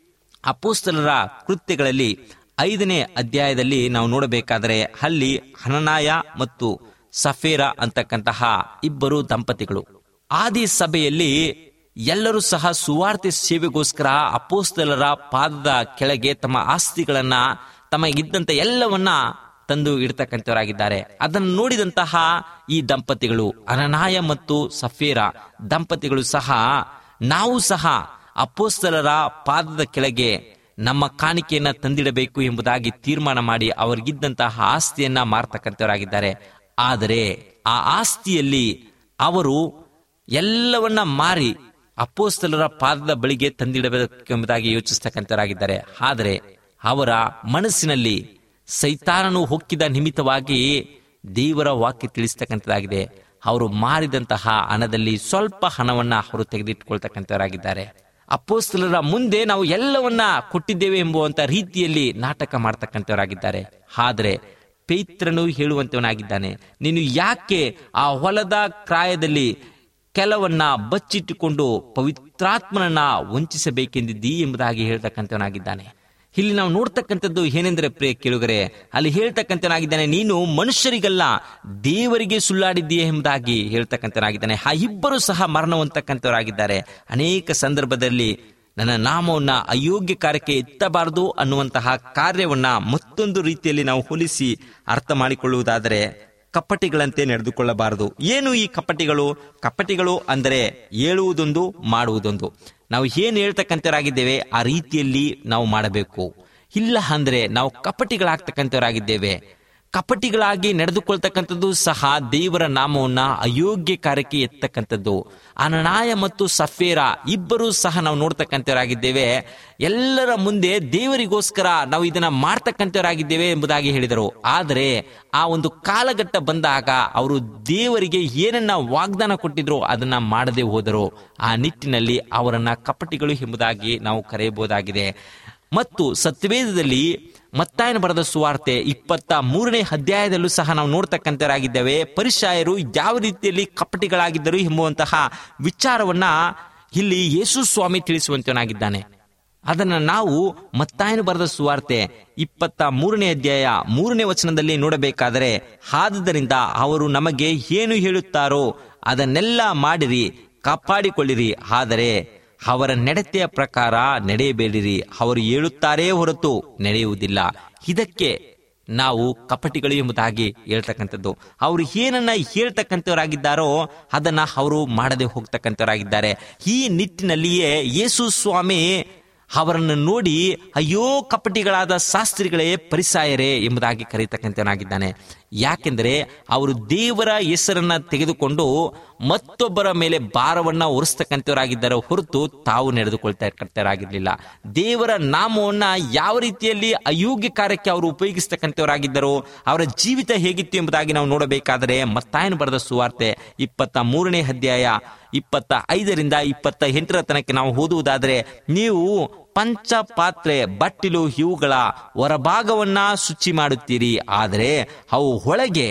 ಅಪೋಸ್ತಲರ ಕೃತ್ಯಗಳಲ್ಲಿ ಐದನೇ ಅಧ್ಯಾಯದಲ್ಲಿ ನಾವು ನೋಡಬೇಕಾದರೆ ಅಲ್ಲಿ ಹನನಾಯ ಮತ್ತು ಸಫೇರ ಅಂತಕ್ಕಂತಹ ಇಬ್ಬರು ದಂಪತಿಗಳು ಆದಿ ಸಭೆಯಲ್ಲಿ ಎಲ್ಲರೂ ಸಹ ಸುವಾರ್ತೆ ಸೇವೆಗೋಸ್ಕರ ಅಪೋಸ್ತಲರ ಪಾದದ ಕೆಳಗೆ ತಮ್ಮ ಆಸ್ತಿಗಳನ್ನ ತಮಗಿದ್ದಂತ ಎಲ್ಲವನ್ನ ತಂದು ಇಡ್ತಕ್ಕಂಥವರಾಗಿದ್ದಾರೆ ಅದನ್ನು ನೋಡಿದಂತಹ ಈ ದಂಪತಿಗಳು ಅನನಾಯ ಮತ್ತು ಸಫೇರ ದಂಪತಿಗಳು ಸಹ ನಾವು ಸಹ ಅಪೋಸ್ತಲರ ಪಾದದ ಕೆಳಗೆ ನಮ್ಮ ಕಾಣಿಕೆಯನ್ನ ತಂದಿಡಬೇಕು ಎಂಬುದಾಗಿ ತೀರ್ಮಾನ ಮಾಡಿ ಅವರಿಗಿದ್ದಂತಹ ಆಸ್ತಿಯನ್ನ ಮಾರ್ತಕ್ಕಂಥವರಾಗಿದ್ದಾರೆ ಆದರೆ ಆ ಆಸ್ತಿಯಲ್ಲಿ ಅವರು ಎಲ್ಲವನ್ನ ಮಾರಿ ಅಪೋಸ್ತಲರ ಪಾದದ ಬಳಿಗೆ ತಂದಿಡಬೇಕೆಂಬುದಾಗಿ ಯೋಚಿಸ್ತಕ್ಕಂಥವರಾಗಿದ್ದಾರೆ ಆದರೆ ಅವರ ಮನಸ್ಸಿನಲ್ಲಿ ಸೈತಾನನು ಹೊಕ್ಕಿದ ನಿಮಿತ್ತವಾಗಿ ದೇವರ ವಾಕ್ಯ ತಿಳಿಸ್ತಕ್ಕಂಥದ್ದಾಗಿದೆ ಅವರು ಮಾರಿದಂತಹ ಹಣದಲ್ಲಿ ಸ್ವಲ್ಪ ಹಣವನ್ನ ಅವರು ತೆಗೆದಿಟ್ಟುಕೊಳ್ತಕ್ಕಂಥವರಾಗಿದ್ದಾರೆ ಅಪ್ಪೋಸ್ತಲರ ಮುಂದೆ ನಾವು ಎಲ್ಲವನ್ನ ಕೊಟ್ಟಿದ್ದೇವೆ ಎಂಬುವಂತ ರೀತಿಯಲ್ಲಿ ನಾಟಕ ಮಾಡ್ತಕ್ಕಂಥವರಾಗಿದ್ದಾರೆ ಆದರೆ ಪೈತ್ರನು ಹೇಳುವಂತವನಾಗಿದ್ದಾನೆ ನೀನು ಯಾಕೆ ಆ ಹೊಲದ ಕ್ರಾಯದಲ್ಲಿ ಕೆಲವನ್ನ ಬಚ್ಚಿಟ್ಟುಕೊಂಡು ಪವಿತ್ರಾತ್ಮನನ್ನ ವಂಚಿಸಬೇಕೆಂದಿದ್ದೀ ಎಂಬುದಾಗಿ ಹೇಳ್ತಕ್ಕಂಥವನಾಗಿದ್ದಾನೆ ಇಲ್ಲಿ ನಾವು ನೋಡ್ತಕ್ಕಂಥದ್ದು ಏನೆಂದರೆ ಪ್ರಿಯ ಕೇಳುಗರೆ ಅಲ್ಲಿ ಹೇಳ್ತಕ್ಕಂಥನಾಗಿದ್ದಾನೆ ನೀನು ಮನುಷ್ಯರಿಗಲ್ಲ ದೇವರಿಗೆ ಸುಳ್ಳಾಡಿದ್ದೀಯ ಎಂಬುದಾಗಿ ಹೇಳ್ತಕ್ಕಂಥನಾಗಿದ್ದಾನೆ ಆ ಇಬ್ಬರು ಸಹ ಮರಣವಂತಕ್ಕಂಥವರಾಗಿದ್ದಾರೆ ಅನೇಕ ಸಂದರ್ಭದಲ್ಲಿ ನನ್ನ ನಾಮವನ್ನ ಅಯೋಗ್ಯ ಕಾರ್ಯಕ್ಕೆ ಎತ್ತಬಾರದು ಅನ್ನುವಂತಹ ಕಾರ್ಯವನ್ನ ಮತ್ತೊಂದು ರೀತಿಯಲ್ಲಿ ನಾವು ಹೋಲಿಸಿ ಅರ್ಥ ಮಾಡಿಕೊಳ್ಳುವುದಾದರೆ ಕಪಟಿಗಳಂತೆ ನಡೆದುಕೊಳ್ಳಬಾರದು ಏನು ಈ ಕಪಟಿಗಳು ಕಪಟಿಗಳು ಅಂದರೆ ಹೇಳುವುದೊಂದು ಮಾಡುವುದೊಂದು ನಾವು ಏನು ಹೇಳ್ತಕ್ಕಂಥವರಾಗಿದ್ದೇವೆ ಆ ರೀತಿಯಲ್ಲಿ ನಾವು ಮಾಡಬೇಕು ಇಲ್ಲ ಅಂದ್ರೆ ನಾವು ಕಪಟಿಗಳಾಗ್ತಕ್ಕಂಥವರಾಗಿದ್ದೇವೆ ಕಪಟಿಗಳಾಗಿ ನಡೆದುಕೊಳ್ತಕ್ಕಂಥದ್ದು ಸಹ ದೇವರ ನಾಮವನ್ನ ಅಯೋಗ್ಯ ಕಾರ್ಯಕ್ಕೆ ಎತ್ತಕ್ಕಂಥದ್ದು ಅನನಾಯ ಮತ್ತು ಸಫೇರ ಇಬ್ಬರೂ ಸಹ ನಾವು ನೋಡ್ತಕ್ಕಂಥವರಾಗಿದ್ದೇವೆ ಎಲ್ಲರ ಮುಂದೆ ದೇವರಿಗೋಸ್ಕರ ನಾವು ಇದನ್ನ ಮಾಡ್ತಕ್ಕಂಥವರಾಗಿದ್ದೇವೆ ಎಂಬುದಾಗಿ ಹೇಳಿದರು ಆದರೆ ಆ ಒಂದು ಕಾಲಘಟ್ಟ ಬಂದಾಗ ಅವರು ದೇವರಿಗೆ ಏನನ್ನ ವಾಗ್ದಾನ ಕೊಟ್ಟಿದ್ರು ಅದನ್ನ ಮಾಡದೆ ಹೋದರು ಆ ನಿಟ್ಟಿನಲ್ಲಿ ಅವರನ್ನ ಕಪಟಿಗಳು ಎಂಬುದಾಗಿ ನಾವು ಕರೆಯಬಹುದಾಗಿದೆ ಮತ್ತು ಸತ್ಯವೇದದಲ್ಲಿ ಮತ್ತಾಯನ ಬರೆದ ಸುವಾರ್ತೆ ಇಪ್ಪತ್ತ ಮೂರನೇ ಅಧ್ಯಾಯದಲ್ಲೂ ಸಹ ನಾವು ನೋಡ್ತಕ್ಕಂಥವರಾಗಿದ್ದೇವೆ ಪರಿಶಾಯರು ಯಾವ ರೀತಿಯಲ್ಲಿ ಕಪಟಿಗಳಾಗಿದ್ದರು ಎಂಬುವಂತಹ ವಿಚಾರವನ್ನ ಇಲ್ಲಿ ಯೇಸು ಸ್ವಾಮಿ ತಿಳಿಸುವಂತನಾಗಿದ್ದಾನೆ ಅದನ್ನ ನಾವು ಮತ್ತಾಯನು ಬರೆದ ಸುವಾರ್ತೆ ಇಪ್ಪತ್ತ ಮೂರನೇ ಅಧ್ಯಾಯ ಮೂರನೇ ವಚನದಲ್ಲಿ ನೋಡಬೇಕಾದರೆ ಆದುದರಿಂದ ಅವರು ನಮಗೆ ಏನು ಹೇಳುತ್ತಾರೋ ಅದನ್ನೆಲ್ಲ ಮಾಡಿರಿ ಕಾಪಾಡಿಕೊಳ್ಳಿರಿ ಆದರೆ ಅವರ ನಡತೆಯ ಪ್ರಕಾರ ನಡೆಯಬೇಡಿರಿ ಅವರು ಹೇಳುತ್ತಾರೇ ಹೊರತು ನಡೆಯುವುದಿಲ್ಲ ಇದಕ್ಕೆ ನಾವು ಕಪಟಿಗಳು ಎಂಬುದಾಗಿ ಹೇಳ್ತಕ್ಕಂಥದ್ದು ಅವರು ಏನನ್ನ ಹೇಳ್ತಕ್ಕಂಥವರಾಗಿದ್ದಾರೋ ಅದನ್ನ ಅವರು ಮಾಡದೆ ಹೋಗ್ತಕ್ಕಂಥವರಾಗಿದ್ದಾರೆ ಈ ನಿಟ್ಟಿನಲ್ಲಿಯೇ ಯೇಸು ಸ್ವಾಮಿ ಅವರನ್ನು ನೋಡಿ ಅಯ್ಯೋ ಕಪಟಿಗಳಾದ ಶಾಸ್ತ್ರಿಗಳೇ ಪರಿಸಾಯರೇ ಎಂಬುದಾಗಿ ಕರೀತಕ್ಕಂಥವನಾಗಿದ್ದಾನೆ ಯಾಕೆಂದರೆ ಅವರು ದೇವರ ಹೆಸರನ್ನ ತೆಗೆದುಕೊಂಡು ಮತ್ತೊಬ್ಬರ ಮೇಲೆ ಭಾರವನ್ನ ಹೊರಿಸ್ತಕ್ಕಂಥವರಾಗಿದ್ದಾರೆ ಹೊರತು ತಾವು ನಡೆದುಕೊಳ್ತಕ್ಕಂಥವರಾಗಿರ್ಲಿಲ್ಲ ದೇವರ ನಾಮವನ್ನ ಯಾವ ರೀತಿಯಲ್ಲಿ ಅಯೋಗ್ಯ ಕಾರ್ಯಕ್ಕೆ ಅವರು ಉಪಯೋಗಿಸ್ತಕ್ಕಂಥವರಾಗಿದ್ದರೋ ಅವರ ಜೀವಿತ ಹೇಗಿತ್ತು ಎಂಬುದಾಗಿ ನಾವು ನೋಡಬೇಕಾದರೆ ಮತ್ತಾಯನು ಬರೆದ ಸುವಾರ್ತೆ ಇಪ್ಪತ್ತ ಮೂರನೇ ಅಧ್ಯಾಯ ಇಪ್ಪತ್ತ ಐದರಿಂದ ಇಪ್ಪತ್ತ ಎಂಟರ ತನಕ ನಾವು ಓದುವುದಾದರೆ ನೀವು ಪಂಚ ಪಾತ್ರೆ ಬಟ್ಟಿಲು ಇವುಗಳ ಹೊರಭಾಗವನ್ನ ಶುಚಿ ಮಾಡುತ್ತೀರಿ ಆದರೆ ಅವು ಒಳಗೆ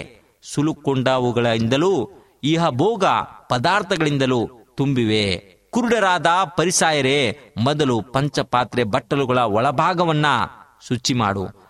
ಸುಲುಕೊಂಡವುಗಳಿಂದಲೂ ಇಹ ಭೋಗ ಪದಾರ್ಥಗಳಿಂದಲೂ ತುಂಬಿವೆ ಕುರುಡರಾದ ಪರಿಸಾಯರೇ ಮೊದಲು ಪಂಚಪಾತ್ರೆ ಬಟ್ಟಲುಗಳ ಒಳಭಾಗವನ್ನ ಶುಚಿ ಮಾಡು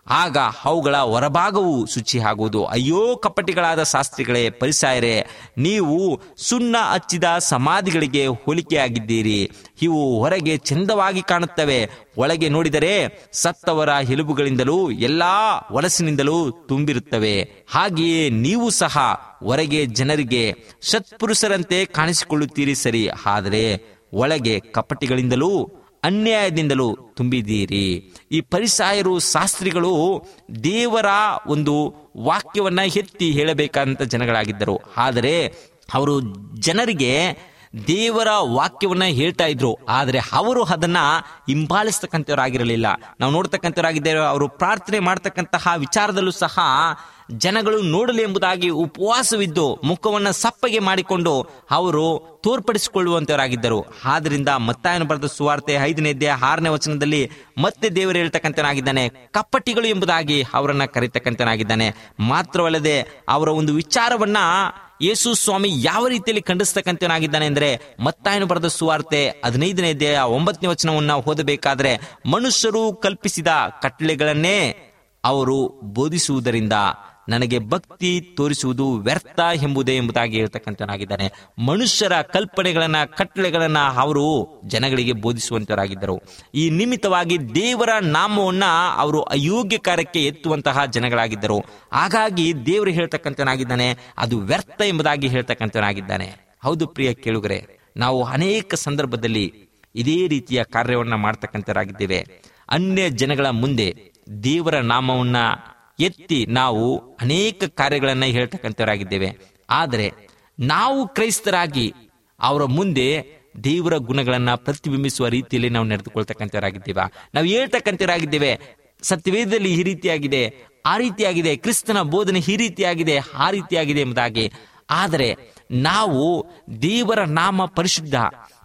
ಆಗ ಅವುಗಳ ಹೊರಭಾಗವು ಶುಚಿ ಆಗುವುದು ಅಯ್ಯೋ ಕಪಟಿಗಳಾದ ಶಾಸ್ತ್ರಿಗಳೇ ಪರಿಸಾಯರೇ ನೀವು ಸುಣ್ಣ ಹಚ್ಚಿದ ಸಮಾಧಿಗಳಿಗೆ ಹೋಲಿಕೆಯಾಗಿದ್ದೀರಿ ಇವು ಹೊರಗೆ ಚಂದವಾಗಿ ಕಾಣುತ್ತವೆ ಒಳಗೆ ನೋಡಿದರೆ ಸತ್ತವರ ಎಲುಬುಗಳಿಂದಲೂ ಎಲ್ಲಾ ಒಲಸಿನಿಂದಲೂ ತುಂಬಿರುತ್ತವೆ ಹಾಗೆಯೇ ನೀವು ಸಹ ಹೊರಗೆ ಜನರಿಗೆ ಸತ್ಪುರುಷರಂತೆ ಕಾಣಿಸಿಕೊಳ್ಳುತ್ತೀರಿ ಸರಿ ಆದರೆ ಒಳಗೆ ಕಪಟಿಗಳಿಂದಲೂ ಅನ್ಯಾಯದಿಂದಲೂ ತುಂಬಿದ್ದೀರಿ ಈ ಪರಿಸಾಯರು ಶಾಸ್ತ್ರಿಗಳು ದೇವರ ಒಂದು ವಾಕ್ಯವನ್ನ ಎತ್ತಿ ಹೇಳಬೇಕಂತ ಜನಗಳಾಗಿದ್ದರು ಆದರೆ ಅವರು ಜನರಿಗೆ ದೇವರ ವಾಕ್ಯವನ್ನ ಹೇಳ್ತಾ ಇದ್ರು ಆದರೆ ಅವರು ಅದನ್ನ ಹಿಂಬಾಲಿಸ್ತಕ್ಕಂಥವರಾಗಿರಲಿಲ್ಲ ನಾವು ನೋಡ್ತಕ್ಕಂಥವರಾಗಿದ್ದೇವೆ ಅವರು ಪ್ರಾರ್ಥನೆ ಮಾಡ್ತಕ್ಕಂತಹ ವಿಚಾರದಲ್ಲೂ ಸಹ ಜನಗಳು ನೋಡಲಿ ಎಂಬುದಾಗಿ ಉಪವಾಸವಿದ್ದು ಮುಖವನ್ನ ಸಪ್ಪಗೆ ಮಾಡಿಕೊಂಡು ಅವರು ತೋರ್ಪಡಿಸಿಕೊಳ್ಳುವಂತವರಾಗಿದ್ದರು ಆದ್ರಿಂದ ಮತ್ತಾಯನ ಬರೆದ ಸುವಾರ್ತೆ ಐದನೇ ಅಧ್ಯಾಯ ಆರನೇ ವಚನದಲ್ಲಿ ಮತ್ತೆ ದೇವರು ಹೇಳ್ತಕ್ಕಂಥನಾಗಿದ್ದಾನೆ ಕಪ್ಪಟಿಗಳು ಎಂಬುದಾಗಿ ಅವರನ್ನ ಕರೀತಕ್ಕಂಥನಾಗಿದ್ದಾನೆ ಮಾತ್ರವಲ್ಲದೆ ಅವರ ಒಂದು ವಿಚಾರವನ್ನ ಯೇಸು ಸ್ವಾಮಿ ಯಾವ ರೀತಿಯಲ್ಲಿ ಖಂಡಿಸ್ತಕ್ಕಂಥವನಾಗಿದ್ದಾನೆ ಅಂದ್ರೆ ಮತ್ತಾಯನು ಬರೆದ ಸುವಾರ್ತೆ ಹದಿನೈದನೇ ಅಧ್ಯಾಯ ಒಂಬತ್ತನೇ ವಚನವನ್ನ ಓದಬೇಕಾದ್ರೆ ಮನುಷ್ಯರು ಕಲ್ಪಿಸಿದ ಕಟ್ಟಳೆಗಳನ್ನೇ ಅವರು ಬೋಧಿಸುವುದರಿಂದ ನನಗೆ ಭಕ್ತಿ ತೋರಿಸುವುದು ವ್ಯರ್ಥ ಎಂಬುದೇ ಎಂಬುದಾಗಿ ಹೇಳ್ತಕ್ಕಂಥನಾಗಿದ್ದಾನೆ ಮನುಷ್ಯರ ಕಲ್ಪನೆಗಳನ್ನ ಕಟ್ಟಳೆಗಳನ್ನ ಅವರು ಜನಗಳಿಗೆ ಬೋಧಿಸುವಂತವರಾಗಿದ್ದರು ಈ ನಿಮಿತ್ತವಾಗಿ ದೇವರ ನಾಮವನ್ನ ಅವರು ಅಯೋಗ್ಯ ಕಾರ್ಯಕ್ಕೆ ಎತ್ತುವಂತಹ ಜನಗಳಾಗಿದ್ದರು ಹಾಗಾಗಿ ದೇವರು ಹೇಳ್ತಕ್ಕಂಥನಾಗಿದ್ದಾನೆ ಅದು ವ್ಯರ್ಥ ಎಂಬುದಾಗಿ ಹೇಳ್ತಕ್ಕಂಥನಾಗಿದ್ದಾನೆ ಹೌದು ಪ್ರಿಯ ಕೇಳುಗರೆ ನಾವು ಅನೇಕ ಸಂದರ್ಭದಲ್ಲಿ ಇದೇ ರೀತಿಯ ಕಾರ್ಯವನ್ನ ಮಾಡ್ತಕ್ಕಂಥರಾಗಿದ್ದೇವೆ ಅನ್ಯ ಜನಗಳ ಮುಂದೆ ದೇವರ ನಾಮವನ್ನ ಎತ್ತಿ ನಾವು ಅನೇಕ ಕಾರ್ಯಗಳನ್ನ ಹೇಳ್ತಕ್ಕಂಥವರಾಗಿದ್ದೇವೆ ಆದರೆ ನಾವು ಕ್ರೈಸ್ತರಾಗಿ ಅವರ ಮುಂದೆ ದೇವರ ಗುಣಗಳನ್ನ ಪ್ರತಿಬಿಂಬಿಸುವ ರೀತಿಯಲ್ಲಿ ನಾವು ನಡೆದುಕೊಳ್ತಕ್ಕಂಥವರಾಗಿದ್ದೇವೆ ನಾವು ಹೇಳ್ತಕ್ಕಂಥವರಾಗಿದ್ದೇವೆ ಸತ್ಯವೇದದಲ್ಲಿ ಈ ರೀತಿಯಾಗಿದೆ ಆ ರೀತಿಯಾಗಿದೆ ಕ್ರಿಸ್ತನ ಬೋಧನೆ ಈ ರೀತಿಯಾಗಿದೆ ಆ ರೀತಿಯಾಗಿದೆ ಎಂಬುದಾಗಿ ಆದರೆ ನಾವು ದೇವರ ನಾಮ ಪರಿಶುದ್ಧ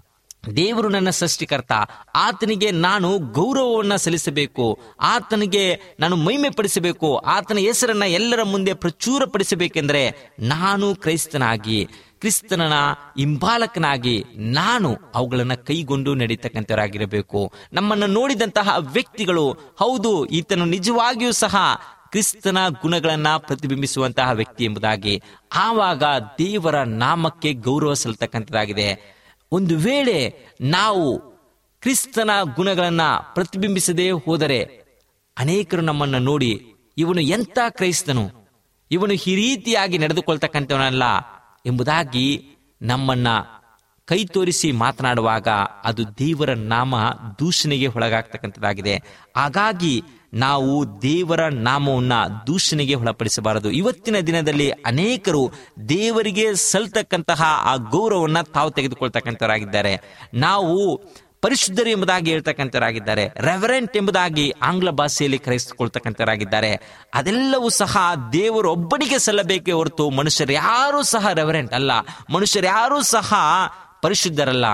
ದೇವರು ನನ್ನ ಸೃಷ್ಟಿಕರ್ತ ಆತನಿಗೆ ನಾನು ಗೌರವವನ್ನ ಸಲ್ಲಿಸಬೇಕು ಆತನಿಗೆ ನಾನು ಮಹಿಮೆ ಪಡಿಸಬೇಕು ಆತನ ಹೆಸರನ್ನ ಎಲ್ಲರ ಮುಂದೆ ಪ್ರಚುರಪಡಿಸಬೇಕೆಂದ್ರೆ ನಾನು ಕ್ರೈಸ್ತನಾಗಿ ಕ್ರಿಸ್ತನ ಹಿಂಬಾಲಕನಾಗಿ ನಾನು ಅವುಗಳನ್ನ ಕೈಗೊಂಡು ನಡೀತಕ್ಕಂಥವರಾಗಿರಬೇಕು ನಮ್ಮನ್ನು ನೋಡಿದಂತಹ ವ್ಯಕ್ತಿಗಳು ಹೌದು ಈತನು ನಿಜವಾಗಿಯೂ ಸಹ ಕ್ರಿಸ್ತನ ಗುಣಗಳನ್ನ ಪ್ರತಿಬಿಂಬಿಸುವಂತಹ ವ್ಯಕ್ತಿ ಎಂಬುದಾಗಿ ಆವಾಗ ದೇವರ ನಾಮಕ್ಕೆ ಗೌರವ ಸಲ್ತಕ್ಕಂಥದ್ದಾಗಿದೆ ಒಂದು ವೇಳೆ ನಾವು ಕ್ರಿಸ್ತನ ಗುಣಗಳನ್ನ ಪ್ರತಿಬಿಂಬಿಸದೇ ಹೋದರೆ ಅನೇಕರು ನಮ್ಮನ್ನ ನೋಡಿ ಇವನು ಎಂಥ ಕ್ರೈಸ್ತನು ಇವನು ಈ ರೀತಿಯಾಗಿ ನಡೆದುಕೊಳ್ತಕ್ಕಂಥವನಲ್ಲ ಎಂಬುದಾಗಿ ನಮ್ಮನ್ನ ಕೈ ತೋರಿಸಿ ಮಾತನಾಡುವಾಗ ಅದು ದೇವರ ನಾಮ ದೂಷಣೆಗೆ ಒಳಗಾಗ್ತಕ್ಕಂಥದ್ದಾಗಿದೆ ಹಾಗಾಗಿ ನಾವು ದೇವರ ನಾಮವನ್ನ ದೂಷಣೆಗೆ ಒಳಪಡಿಸಬಾರದು ಇವತ್ತಿನ ದಿನದಲ್ಲಿ ಅನೇಕರು ದೇವರಿಗೆ ಸಲ್ತಕ್ಕಂತಹ ಆ ಗೌರವವನ್ನ ತಾವು ತೆಗೆದುಕೊಳ್ತಕ್ಕಂಥವರಾಗಿದ್ದಾರೆ ನಾವು ಪರಿಶುದ್ಧರು ಎಂಬುದಾಗಿ ಹೇಳ್ತಕ್ಕಂಥವರಾಗಿದ್ದಾರೆ ರೆವರೆಂಟ್ ಎಂಬುದಾಗಿ ಆಂಗ್ಲ ಭಾಷೆಯಲ್ಲಿ ಕರೆಸಿಕೊಳ್ತಕ್ಕಂಥವರಾಗಿದ್ದಾರೆ ಅದೆಲ್ಲವೂ ಸಹ ದೇವರು ಒಬ್ಬನಿಗೆ ಸಲ್ಲಬೇಕೇ ಹೊರತು ಮನುಷ್ಯರು ಯಾರೂ ಸಹ ರೆವರೆಂಟ್ ಅಲ್ಲ ಮನುಷ್ಯರು ಯಾರೂ ಸಹ ಪರಿಶುದ್ಧರಲ್ಲ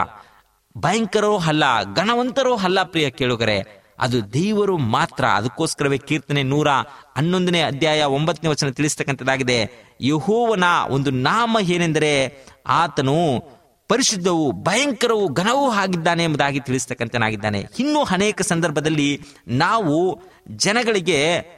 ಭಯಂಕರೋ ಅಲ್ಲ ಗಣವಂತರೋ ಅಲ್ಲ ಪ್ರಿಯ ಕೇಳುಗರೆ ಅದು ದೇವರು ಮಾತ್ರ ಅದಕ್ಕೋಸ್ಕರವೇ ಕೀರ್ತನೆ ನೂರ ಹನ್ನೊಂದನೇ ಅಧ್ಯಾಯ ಒಂಬತ್ತನೇ ವಚನ ತಿಳಿಸ್ತಕ್ಕಂಥದ್ದಾಗಿದೆ ಯಹೋವನ ಒಂದು ನಾಮ ಏನೆಂದರೆ ಆತನು ಪರಿಶುದ್ಧವು ಭಯಂಕರವು ಘನವೂ ಆಗಿದ್ದಾನೆ ಎಂಬುದಾಗಿ ತಿಳಿಸ್ತಕ್ಕಂಥನಾಗಿದ್ದಾನೆ ಇನ್ನೂ ಅನೇಕ ಸಂದರ್ಭದಲ್ಲಿ ನಾವು ಜನಗಳಿಗೆ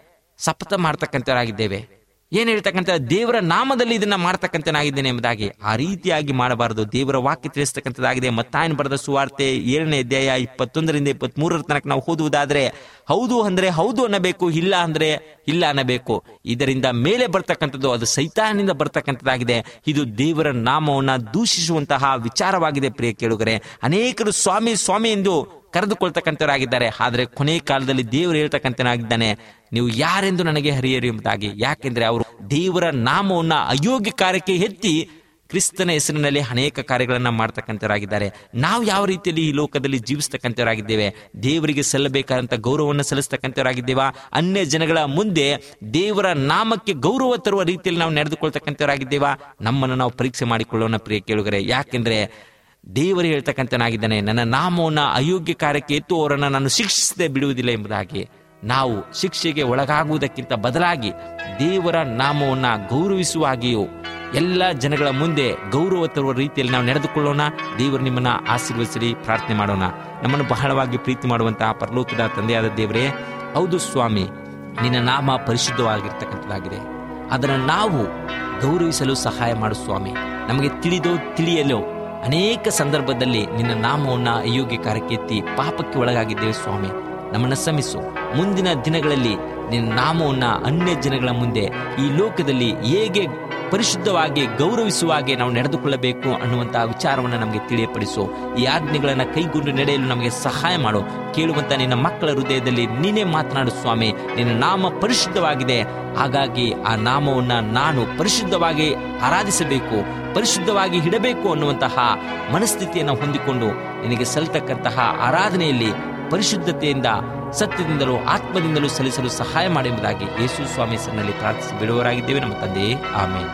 ಶಪಥ ಮಾಡ್ತಕ್ಕಂಥವರಾಗಿದ್ದೇವೆ ಏನ್ ಹೇಳ್ತಕ್ಕಂಥ ದೇವರ ನಾಮದಲ್ಲಿ ಇದನ್ನ ಮಾಡ್ತಕ್ಕಂಥನಾಗಿದ್ದೇನೆ ಎಂಬುದಾಗಿ ಆ ರೀತಿಯಾಗಿ ಮಾಡಬಾರದು ದೇವರ ವಾಕ್ಯ ತಿಳಿಸ್ತಕ್ಕಂಥದ್ದಾಗಿದೆ ಮತ್ತಾಯನ ಬರೆದ ಸುವಾರ್ತೆ ಏಳನೇ ಅಧ್ಯಾಯ ಇಪ್ಪತ್ತೊಂದರಿಂದ ಇಪ್ಪತ್ತ್ ಮೂರರ ತನಕ ನಾವು ಓದುವುದಾದ್ರೆ ಹೌದು ಅಂದ್ರೆ ಹೌದು ಅನ್ನಬೇಕು ಇಲ್ಲ ಅಂದ್ರೆ ಇಲ್ಲ ಅನ್ನಬೇಕು ಇದರಿಂದ ಮೇಲೆ ಬರ್ತಕ್ಕಂಥದ್ದು ಅದು ಸೈತಾನಿಂದ ಬರ್ತಕ್ಕಂಥದ್ದಾಗಿದೆ ಇದು ದೇವರ ನಾಮವನ್ನ ದೂಷಿಸುವಂತಹ ವಿಚಾರವಾಗಿದೆ ಪ್ರಿಯ ಕೇಳುಗರೆ ಅನೇಕರು ಸ್ವಾಮಿ ಸ್ವಾಮಿ ಎಂದು ಕರೆದುಕೊಳ್ತಕ್ಕಂಥವರಾಗಿದ್ದಾರೆ ಆದರೆ ಕೊನೆ ಕಾಲದಲ್ಲಿ ದೇವರು ಹೇಳ್ತಕ್ಕಂಥನಾಗಿದ್ದಾನೆ ನೀವು ಯಾರೆಂದು ನನಗೆ ಹರಿಯರು ಎಂಬುದಾಗಿ ಯಾಕೆಂದ್ರೆ ಅವರು ದೇವರ ನಾಮವನ್ನ ಅಯೋಗ್ಯ ಕಾರ್ಯಕ್ಕೆ ಎತ್ತಿ ಕ್ರಿಸ್ತನ ಹೆಸರಿನಲ್ಲಿ ಅನೇಕ ಕಾರ್ಯಗಳನ್ನ ಮಾಡ್ತಕ್ಕಂಥವರಾಗಿದ್ದಾರೆ ನಾವು ಯಾವ ರೀತಿಯಲ್ಲಿ ಈ ಲೋಕದಲ್ಲಿ ಜೀವಿಸ್ತಕ್ಕಂಥವರಾಗಿದ್ದೇವೆ ದೇವರಿಗೆ ಸಲ್ಲಬೇಕಾದಂತ ಗೌರವವನ್ನು ಸಲ್ಲಿಸ್ತಕ್ಕಂಥವರಾಗಿದ್ದೇವಾ ಅನ್ಯ ಜನಗಳ ಮುಂದೆ ದೇವರ ನಾಮಕ್ಕೆ ಗೌರವ ತರುವ ರೀತಿಯಲ್ಲಿ ನಾವು ನಡೆದುಕೊಳ್ತಕ್ಕಂಥವರಾಗಿದ್ದೇವಾ ನಮ್ಮನ್ನು ನಾವು ಪರೀಕ್ಷೆ ಮಾಡಿಕೊಳ್ಳೋಣ ಪ್ರಿಯ ಕೇಳುಗರೆ ಯಾಕೆಂದ್ರೆ ದೇವರು ಹೇಳ್ತಕ್ಕಂಥನಾಗಿದ್ದಾನೆ ನನ್ನ ನಾಮವನ್ನ ಅಯೋಗ್ಯ ಕಾರ್ಯಕ್ಕೆ ಎತ್ತುವವರನ್ನ ನಾನು ಶಿಕ್ಷಿಸದೆ ಬಿಡುವುದಿಲ್ಲ ಎಂಬುದಾಗಿ ನಾವು ಶಿಕ್ಷೆಗೆ ಒಳಗಾಗುವುದಕ್ಕಿಂತ ಬದಲಾಗಿ ದೇವರ ನಾಮವನ್ನ ಗೌರವಿಸುವ ಹಾಗೆಯೂ ಎಲ್ಲ ಜನಗಳ ಮುಂದೆ ಗೌರವ ತರುವ ರೀತಿಯಲ್ಲಿ ನಾವು ನಡೆದುಕೊಳ್ಳೋಣ ದೇವರು ನಿಮ್ಮನ್ನ ಆಶೀರ್ವದಿಸಲಿ ಪ್ರಾರ್ಥನೆ ಮಾಡೋಣ ನಮ್ಮನ್ನು ಬಹಳವಾಗಿ ಪ್ರೀತಿ ಮಾಡುವಂತಹ ಪರಲೋಕದ ತಂದೆಯಾದ ದೇವರೇ ಹೌದು ಸ್ವಾಮಿ ನಿನ್ನ ನಾಮ ಪರಿಶುದ್ಧವಾಗಿರ್ತಕ್ಕಂಥದ್ದಾಗಿದೆ ಅದನ್ನು ನಾವು ಗೌರವಿಸಲು ಸಹಾಯ ಮಾಡು ಸ್ವಾಮಿ ನಮಗೆ ತಿಳಿದೋ ತಿಳಿಯಲು ಅನೇಕ ಸಂದರ್ಭದಲ್ಲಿ ನಿನ್ನ ನಾಮವನ್ನು ಅಯೋಗ್ಯ ಕಾರ್ಯಕ್ಕೆ ಎತ್ತಿ ಪಾಪಕ್ಕೆ ಒಳಗಾಗಿದ್ದೇವೆ ಸ್ವಾಮಿ ನಮ್ಮನ್ನು ಶ್ರಮಿಸು ಮುಂದಿನ ದಿನಗಳಲ್ಲಿ ನಿನ್ನ ನಾಮವನ್ನು ಅನ್ಯ ಜನಗಳ ಮುಂದೆ ಈ ಲೋಕದಲ್ಲಿ ಹೇಗೆ ಪರಿಶುದ್ಧವಾಗಿ ಗೌರವಿಸುವ ಹಾಗೆ ನಾವು ನಡೆದುಕೊಳ್ಳಬೇಕು ಅನ್ನುವಂತಹ ವಿಚಾರವನ್ನು ನಮಗೆ ತಿಳಿಯಪಡಿಸು ಈ ಆಜ್ಞೆಗಳನ್ನು ಕೈಗೊಂಡು ನಡೆಯಲು ನಮಗೆ ಸಹಾಯ ಮಾಡು ಕೇಳುವಂತ ನಿನ್ನ ಮಕ್ಕಳ ಹೃದಯದಲ್ಲಿ ನೀನೇ ಮಾತನಾಡು ಸ್ವಾಮಿ ನಿನ್ನ ನಾಮ ಪರಿಶುದ್ಧವಾಗಿದೆ ಹಾಗಾಗಿ ಆ ನಾಮವನ್ನು ನಾನು ಪರಿಶುದ್ಧವಾಗಿ ಆರಾಧಿಸಬೇಕು ಪರಿಶುದ್ಧವಾಗಿ ಇಡಬೇಕು ಅನ್ನುವಂತಹ ಮನಸ್ಥಿತಿಯನ್ನು ಹೊಂದಿಕೊಂಡು ನಿನಗೆ ಸಲ್ತಕ್ಕಂತಹ ಆರಾಧನೆಯಲ್ಲಿ ಪರಿಶುದ್ಧತೆಯಿಂದ ಸತ್ಯದಿಂದಲೂ ಆತ್ಮದಿಂದಲೂ ಸಲ್ಲಿಸಲು ಸಹಾಯ ಮಾಡುವುದಾಗಿ ಯೇಸು ಸ್ವಾಮಿ ಹೆಸರಿನಲ್ಲಿ ಪ್ರಾರ್ಥಿಸಿ ಬಿಡುವವರಾಗಿದ್ದೇವೆ ನಮ್ಮ ತಂದೆಯೇ ಆಮೇಲೆ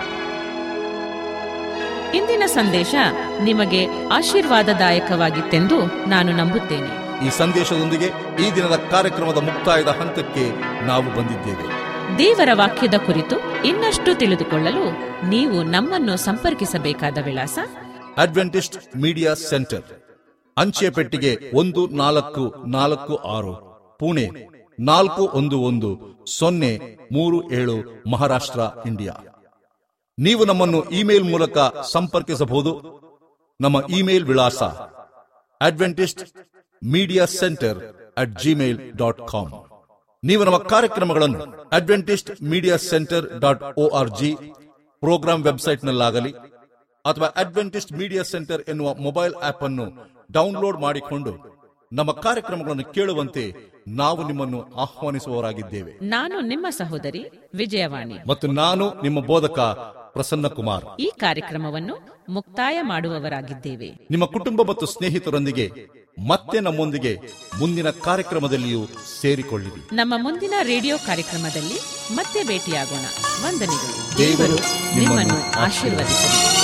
ಇಂದಿನ ಸಂದೇಶ ನಿಮಗೆ ಆಶೀರ್ವಾದದಾಯಕವಾಗಿತ್ತೆಂದು ನಾನು ನಂಬುತ್ತೇನೆ ಈ ಸಂದೇಶದೊಂದಿಗೆ ಈ ದಿನದ ಕಾರ್ಯಕ್ರಮದ ಮುಕ್ತಾಯದ ಹಂತಕ್ಕೆ ನಾವು ಬಂದಿದ್ದೇವೆ ದೇವರ ವಾಕ್ಯದ ಕುರಿತು ಇನ್ನಷ್ಟು ತಿಳಿದುಕೊಳ್ಳಲು ನೀವು ನಮ್ಮನ್ನು ಸಂಪರ್ಕಿಸಬೇಕಾದ ವಿಳಾಸ ಅಡ್ವೆಂಟಿಸ್ಟ್ ಮೀಡಿಯಾ ಸೆಂಟರ್ ಅಂಚೆ ಪೆಟ್ಟಿಗೆ ಒಂದು ನಾಲ್ಕು ನಾಲ್ಕು ಆರು ಪುಣೆ ನಾಲ್ಕು ಒಂದು ಒಂದು ಸೊನ್ನೆ ಮೂರು ಏಳು ಮಹಾರಾಷ್ಟ್ರ ಇಂಡಿಯಾ ನೀವು ನಮ್ಮನ್ನು ಇಮೇಲ್ ಮೂಲಕ ಸಂಪರ್ಕಿಸಬಹುದು ನಮ್ಮ ಇಮೇಲ್ ವಿಳಾಸ Adventist media centre at Gmail dot com ನೀವು ನಮ್ಮ ಕಾರ್ಯಕ್ರಮಗಳನ್ನು Adventist media centre dot O R G programme ವೆಬ್ಸೈಟ್ನಲ್ಲಾಗಲಿ ಅಥವಾ ಅಡ್ವೆಂಟಿಸ್ಟ್ ಮೀಡಿಯಾ ಸೆಂಟರ್ ಎನ್ನುವ ಮೊಬೈಲ್ ಆಪ್ ಅನ್ನು ಡೌನ್ಲೋಡ್ ಮಾಡಿಕೊಂಡು ನಮ್ಮ ಕಾರ್ಯಕ್ರಮಗಳನ್ನು ಕೇಳುವಂತೆ ನಾವು ನಿಮ್ಮನ್ನು ಆಹ್ವಾನಿಸುವವರಾಗಿದ್ದೇವೆ ನಾನು ನಿಮ್ಮ ಸಹೋದರಿ ವಿಜಯವಾಣಿ ಮತ್ತು ನಾನು ನಿಮ್ಮ ಬೋಧಕ ಪ್ರಸನ್ನ ಕುಮಾರ್ ಈ ಕಾರ್ಯಕ್ರಮವನ್ನು ಮುಕ್ತಾಯ ಮಾಡುವವರಾಗಿದ್ದೇವೆ ನಿಮ್ಮ ಕುಟುಂಬ ಮತ್ತು ಸ್ನೇಹಿತರೊಂದಿಗೆ ಮತ್ತೆ ನಮ್ಮೊಂದಿಗೆ ಮುಂದಿನ ಕಾರ್ಯಕ್ರಮದಲ್ಲಿಯೂ ಸೇರಿಕೊಳ್ಳಿರಿ ನಮ್ಮ ಮುಂದಿನ ರೇಡಿಯೋ ಕಾರ್ಯಕ್ರಮದಲ್ಲಿ ಮತ್ತೆ ಭೇಟಿಯಾಗೋಣ ವಂದನೆಗಳು ದೇವರು ದೇವರು ನಿಮ್ಮನ್ನು ಆಶೀರ್ವದಿಸಲಿ